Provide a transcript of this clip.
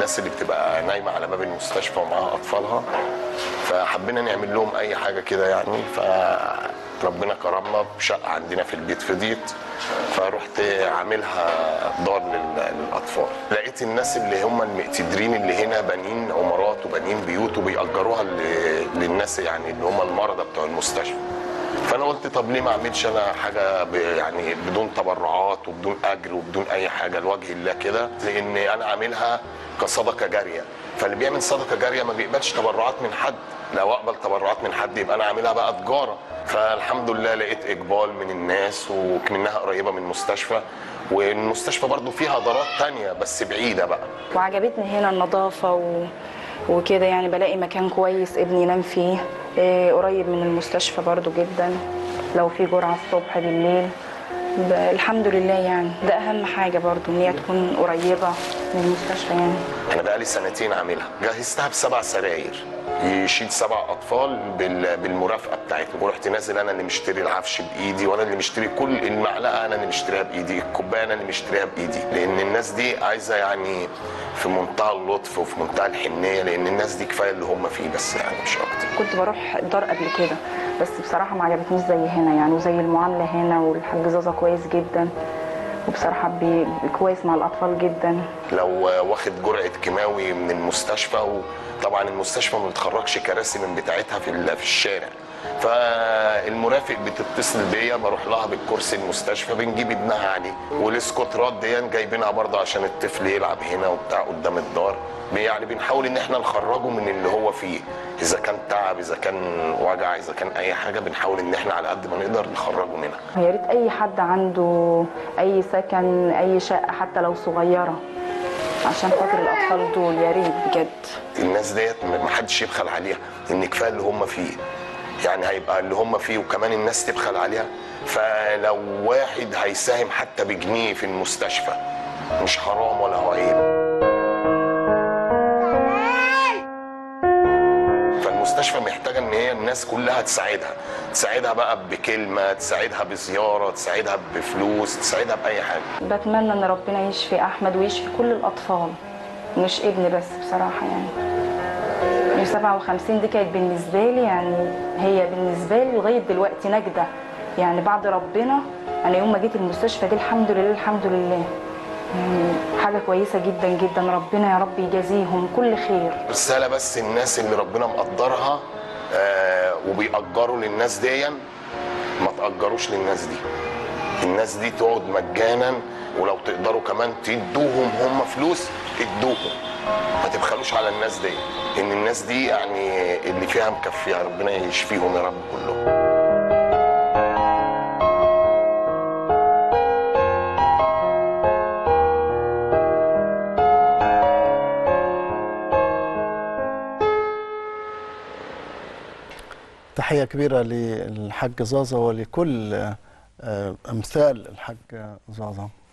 الناس اللي بتبقى نايمه على باب المستشفى ومعاها اطفالها فحبينا نعمل لهم اي حاجه كده يعني فربنا كرمنا بشقه عندنا في البيت فضيت فرحت عاملها دار لل- للاطفال لقيت الناس اللي هم المقتدرين اللي هنا بانيين عمارات وبانيين بيوت وبيأجروها ل- للناس يعني اللي هم المرضى بتوع المستشفى فانا قلت طب ليه ما اعملش انا حاجه ب- يعني بدون تبرعات وبدون اجر وبدون اي حاجه لوجه الله كده لان انا عاملها كصدقه جاريه فاللي بيعمل صدقه جاريه ما بيقبلش تبرعات من حد لو اقبل تبرعات من حد يبقى انا عاملها بقى تجاره فالحمد لله لقيت اقبال من الناس وكمنها قريبه من المستشفى والمستشفى برضو فيها دارات تانية بس بعيده بقى وعجبتني هنا النظافة و... وكده يعني بلاقي مكان كويس ابني ينام فيه إيه، قريب من المستشفى برضو جدا لو في جرعة الصبح بالليل ب... الحمد لله يعني ده أهم حاجة برضو إن هي تكون قريبة من المستشفى يعني انا بقالي سنتين عاملها جهزتها بسبع سراير يشيل سبع اطفال بال- بالمرافقه بتاعتهم ورحت نازل انا اللي مشتري العفش بايدي وانا اللي مشتري كل المعلقه انا اللي مشتريها بايدي الكوبايه انا اللي مشتريها بايدي لان الناس دي عايزه يعني في منتهى اللطف وفي منتهى الحنيه لان الناس دي كفايه اللي هم فيه بس يعني مش اكتر كنت بروح دار قبل كده بس بصراحة ما عجبتنيش زي هنا يعني وزي المعاملة هنا والحاج زازا كويس جدا وبصراحة بي... كويس مع الأطفال جدا لو واخد جرعه كيماوي من المستشفى وطبعا المستشفى ما بتخرجش كراسي من بتاعتها في ال- في الشارع فالمرافق بتتصل بيا بروح لها بالكرسي المستشفى بنجيب ابنها عليه والاسكوترات دي جايبينها برضه عشان الطفل يلعب هنا وبتاع قدام الدار يعني بنحاول ان احنا نخرجه من اللي هو فيه اذا كان تعب اذا كان وجع اذا كان اي حاجه بنحاول ان احنا على قد ما نقدر نخرجه منها يا ريت اي حد عنده اي سكن اي شقه حتى لو صغيره عشان خاطر الاطفال دول يا ريت بجد الناس ديت ما حدش يبخل عليها ان كفايه اللي هم فيه يعني هيبقى اللي هم فيه وكمان الناس تبخل عليها فلو واحد هيساهم حتى بجنيه في المستشفى مش حرام ولا هو عيب فالمستشفى محتاجه ان هي الناس كلها تساعدها تساعدها بقى بكلمه تساعدها بزياره تساعدها بفلوس تساعدها باي حاجه بتمنى ان ربنا يشفي احمد ويشفي كل الاطفال مش ابني بس بصراحه يعني ال 57 دي كانت بالنسبه لي يعني هي بالنسبه لي لغايه دلوقتي نجده يعني بعد ربنا انا يوم ما جيت المستشفى دي الحمد لله الحمد لله يعني حاجه كويسه جدا جدا ربنا يا رب يجازيهم كل خير رساله بس الناس اللي ربنا مقدرها آه وبيأجروا للناس دي ما تأجروش للناس دي الناس دي تقعد مجانا ولو تقدروا كمان تدوهم هم فلوس ادوهم ما تبخلوش على الناس دي ان الناس دي يعني اللي فيها مكفيها ربنا يشفيهم يا رب كلهم تحية كبيرة للحاج زازا ولكل آه، أمثال الحاج زازا